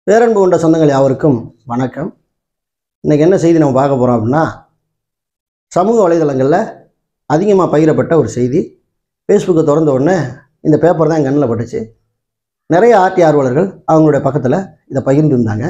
பேரன்பு கொண்ட சொந்தங்கள் யாவருக்கும் வணக்கம் இன்றைக்கி என்ன செய்தி நம்ம பார்க்க போகிறோம் அப்படின்னா சமூக வலைதளங்களில் அதிகமாக பகிரப்பட்ட ஒரு செய்தி ஃபேஸ்புக்கை திறந்த உடனே இந்த பேப்பர் தான் என் கண்ணில் பட்டுச்சு நிறைய ஆர்டி ஆர்வலர்கள் அவங்களுடைய பக்கத்தில் இதை பகிர்ந்துருந்தாங்க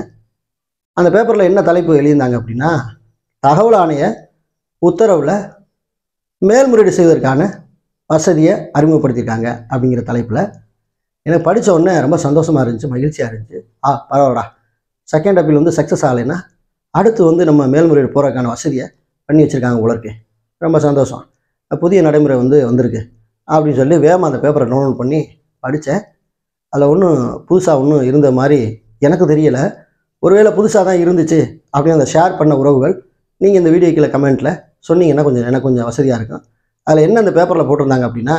அந்த பேப்பரில் என்ன தலைப்பு எழுதியிருந்தாங்க அப்படின்னா தகவல் ஆணைய உத்தரவில் மேல்முறையீடு செய்வதற்கான வசதியை அறிமுகப்படுத்தியிருக்காங்க அப்படிங்கிற தலைப்பில் எனக்கு படித்த உடனே ரொம்ப சந்தோஷமாக இருந்துச்சு மகிழ்ச்சியாக இருந்துச்சு ஆ பரவாயில்லடா செகண்ட் அப்பீல் வந்து சக்ஸஸ் ஆகலைன்னா அடுத்து வந்து நம்ம மேல்முறையீடு போகிறதுக்கான வசதியை பண்ணி வச்சுருக்காங்க உலருக்கு ரொம்ப சந்தோஷம் புதிய நடைமுறை வந்து வந்திருக்கு அப்படின்னு சொல்லி வேகமாக அந்த பேப்பரை டவுன்லோட் பண்ணி படித்தேன் அதில் ஒன்றும் புதுசாக ஒன்றும் இருந்த மாதிரி எனக்கு தெரியலை ஒருவேளை புதுசாக தான் இருந்துச்சு அப்படின்னு அந்த ஷேர் பண்ண உறவுகள் நீங்கள் இந்த வீடியோ கீழே கமெண்ட்டில் சொன்னீங்கன்னா கொஞ்சம் எனக்கு கொஞ்சம் வசதியாக இருக்கும் அதில் என்ன அந்த பேப்பரில் போட்டிருந்தாங்க அப்படின்னா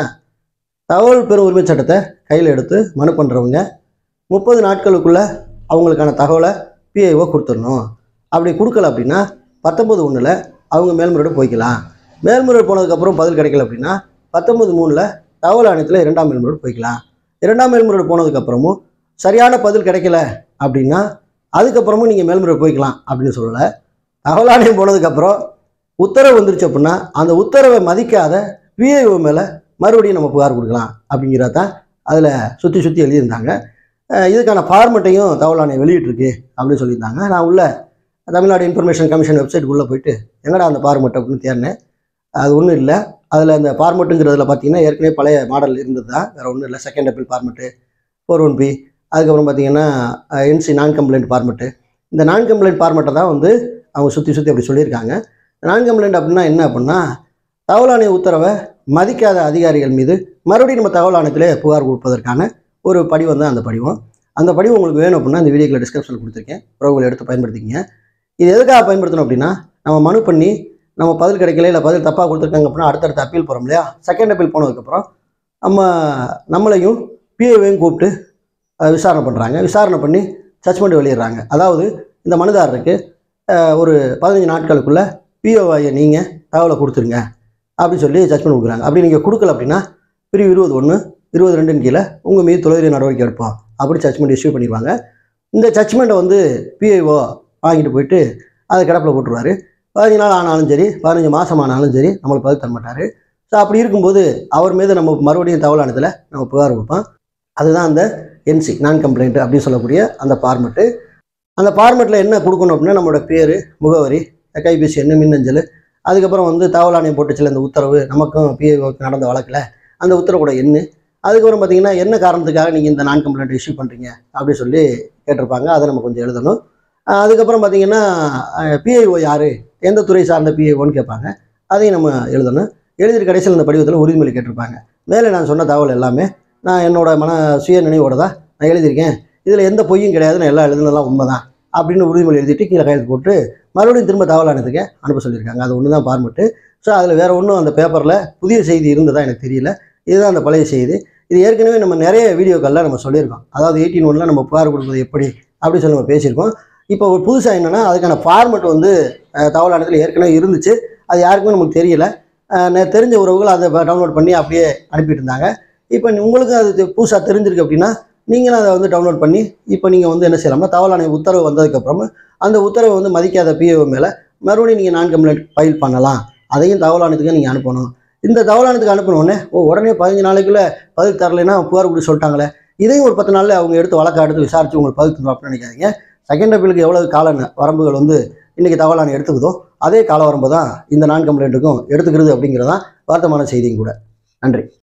தகவல் பெறும் உரிமை சட்டத்தை கையில் எடுத்து மனு பண்ணுறவங்க முப்பது நாட்களுக்குள்ளே அவங்களுக்கான தகவலை பிஐஓ கொடுத்துடணும் அப்படி கொடுக்கல அப்படின்னா பத்தொம்பது ஒன்றில் அவங்க மேல்முறையீடு போய்க்கலாம் மேல்முறையீடு போனதுக்கப்புறம் பதில் கிடைக்கல அப்படின்னா பத்தொம்பது மூணில் தகவல் ஆணையத்தில் இரண்டாம் மேல்முறையீடு போய்க்கலாம் இரண்டாம் மேல்முறையீடு போனதுக்கப்புறமும் சரியான பதில் கிடைக்கல அப்படின்னா அதுக்கப்புறமும் நீங்கள் மேல்முறையீடு போய்க்கலாம் அப்படின்னு சொல்லலை தகவல் ஆணையம் போனதுக்கப்புறம் உத்தரவு வந்துருச்சு அப்படின்னா அந்த உத்தரவை மதிக்காத பிஐஓ மேலே மறுபடியும் நம்ம புகார் கொடுக்கலாம் அப்படிங்கிறத தான் அதில் சுற்றி சுற்றி எழுதியிருந்தாங்க அஹ் இதுக்கான ஃபார்மெட்டையும் தகவல் ஆணையம் வெளியிட்டிருக்கு அப்படின்னு சொல்லியிருந்தாங்க நான் உள்ள தமிழ்நாடு இன்ஃபர்மேஷன் கமிஷன் வெப்சைட்டுக்குள்ளே போயிட்டு எங்கடா அந்த ஃபார்மெட் அப்படின்னு தேடினேன் அது ஒன்றும் இல்லை அதில் அந்த ஃபார்மெட்டுங்கிறதுல பார்த்தீங்கன்னா ஏற்கனவே பழைய மாடல் இருந்தது தான் வேறு ஒன்றும் இல்லை second appeal format four one B அதுக்கப்புறம் பார்த்தீங்கன்னா என்சி நான் கம்ப்ளைண்ட் ஃபார்மெட்டு இந்த நான் கம்ப்ளைண்ட் ஃபார்மெட்டை தான் வந்து அவங்க சுற்றி சுற்றி அப்படி சொல்லியிருக்காங்க நான் கம்ப்ளைண்ட் அப்படின்னா என்ன அப்படின்னா தகவல் ஆணைய உத்தரவை மதிக்காத அதிகாரிகள் மீது மறுபடியும் நம்ம தகவல் ஆணையத்திலே புகார் கொடுப்பதற்கான ஒரு படிவம் தான் அந்த படிவம் அந்த படிவம் உங்களுக்கு வேணும் அப்படின்னா இந்த வீடியோக்கில் டிஸ்கிரிப்ஷனில் கொடுத்துருக்கேன் உறவுகளை எடுத்து பயன்படுத்திக்கிங்க இது எதுக்காக பயன்படுத்தணும் அப்படின்னா நம்ம மனு பண்ணி நம்ம பதில் கிடைக்கல இல்லை பதில் தப்பாக கொடுத்துருக்காங்க அப்படின்னா அடுத்தடுத்த அப்பீல் போகிறோம் இல்லையா செகண்ட் அப்பீல் போனதுக்கப்புறம் நம்ம நம்மளையும் பிஏவையும் கூப்பிட்டு அஹ், விசாரணை பண்ணுறாங்க விசாரணை பண்ணி ஜட்ஜ்மெண்ட் வெளியிடுறாங்க அதாவது இந்த மனுதாரருக்கு அஹ், ஒரு பதினஞ்சு நாட்களுக்குள்ளே பிஓஐயை நீங்கள் தகவலை கொடுத்துருங்க அப்படின்னு சொல்லி ஜட்ஜ்மெண்ட் கொடுக்குறாங்க அப்படி நீங்கள் கொடுக்கல அப்படின்னா பிரிவு இருபது ஒன்று இருபது ரெண்டுன்னு கீழே உங்கள் மீது தொலைவரி நடவடிக்கை எடுப்போம் அப்படி ஜட்ஜ்மெண்ட் இஷ்யூ பண்ணிடுவாங்க இந்த ஜட்ஜ்மெண்ட்டை வந்து பிஐஓ வாங்கிட்டு போயிட்டு அதை கிடப்பில் போட்டுருவாரு பதினஞ்சு நாள் ஆனாலும் சரி பதினஞ்சு மாதம் ஆனாலும் சரி நம்மளுக்கு பதில் தர மாட்டார் ஸோ அப்படி இருக்கும்போது அவர் மீது நம்ம மறுபடியும் தகவல் ஆணையத்தில் நம்ம புகார் கொடுப்போம் அதுதான் அந்த என்சி நான் கம்ப்ளைண்ட் அப்படின்னு சொல்லக்கூடிய அந்த ஃபார்மெட்டு அந்த ஃபார்மெட்டில் என்ன கொடுக்கணும் அப்படின்னா நம்மளோட பேர் முகவரி கைபேசி எண்ணு மின்னஞ்சல் அதுக்கப்புறம் வந்து தகவல் ஆணையம் போட்டுச்சுல இந்த உத்தரவு நமக்கும் பிஏஓக்கு நடந்த வழக்கில் அந்த உத்தரவோட எண்ணு அதுக்கப்புறம் பார்த்தீங்கன்னா என்ன காரணத்துக்காக நீங்கள் இந்த நான் கம்ப்ளைண்ட் இஷ்யூ பண்ணுறீங்க அப்படின்னு சொல்லி கேட்டிருப்பாங்க அதை நம்ம கொஞ்சம் எழுதணும் அஹ் அதுக்கப்புறம் பார்த்தீங்கன்னா பிஐஓ யார் எந்த துறை சார்ந்த பிஐஓன்னு கேட்பாங்க அதையும் நம்ம எழுதணும் எழுதிட்டு கடைசியில் இந்த படிவத்தில் உறுதிமொழி கேட்டிருப்பாங்க மேலே நான் சொன்ன தகவல் எல்லாமே நான் என்னோட மன சுய நினைவோட தான் நான் எழுதியிருக்கேன் இதில் எந்த பொய்யும் கிடையாது நான் எல்லாம் எழுதுனதெல்லாம் உண்மை தான் அப்படின்னு உறுதிமொழி எழுதிட்டு கீழே கையெழுத்து போட்டு மறுபடியும் திரும்ப தகவல் ஆணையத்துக்கு அனுப்ப சொல்லியிருக்காங்க அது ஒன்று தான் ஃபார்மெட்டு ஸோ அதில் வேறு ஒன்றும் அந்த பேப்பரில் புதிய செய்தி இருந்ததா எனக்கு தெரியல இதுதான் அந்த பழைய செய்தி இது ஏற்கனவே நம்ம நிறைய வீடியோக்களில் நம்ம சொல்லியிருக்கோம் அதாவது எயிட்டீன் ஒன்றில் நம்ம புகார் கொடுப்பது எப்படி அப்படி சொல்லி நம்ம பேசியிருக்கோம் இப்போ ஒரு புதுசாக என்னென்னா அதுக்கான ஃபார்மெட் வந்து அஹ், தகவல் ஆணையத்தில் ஏற்கனவே இருந்துச்சு அது யாருக்குமே நமக்கு தெரியல அஹ், நெ- தெரிஞ்ச உறவுகள் அதை டவுன்லோட் பண்ணி அப்படியே அனுப்பிட்டு இருந்தாங்க இப்போ உங்களுக்கு அது புதுசாக தெரிஞ்சிருக்கு அப்படின்னா நீங்களும் அதை வந்து டவுன்லோட் பண்ணி இப்போ நீங்கள் வந்து என்ன செய்யலாம்னா தகவல் ஆணைய உத்தரவு வந்ததுக்கப்புறமா அந்த உத்தரவை வந்து மதிக்காத பிஓ மேலே மறுபடியும் நீங்கள் நான் கம்ப்ளைண்ட் ஃபைல் பண்ணலாம் அதையும் தகவல் ஆணையத்துக்கு நீங்கள் அனுப்பணும் இந்த தகவல் ஆணையத்துக்கு அனுப்பின உடனே ஓ உடனே பதினஞ்சு நாளைக்குள்ளே பதில் தரலைன்னா புகார் கொடுத்து சொல்லிட்டாங்களே இதையும் ஒரு பத்து நாளில் அவங்க எடுத்து வழக்கை எடுத்து விசாரித்து உங்களுக்கு பதில் தந்துடும் அப்படின்னு நினைக்காதீங்க செகண்ட் அப்பீலுக்கு எவ்வளவு கால ந- வரம்புகள் வந்து இன்றைக்கி தகவல் ஆணையம் எடுத்துக்குதோ அதே கால வரம்பு தான் இந்த நான் கம்ப்ளைண்ட்டுக்கும் எடுத்துக்கிறது அப்படிங்கிறதான் வருத்தமான செய்தியும் கூட நன்றி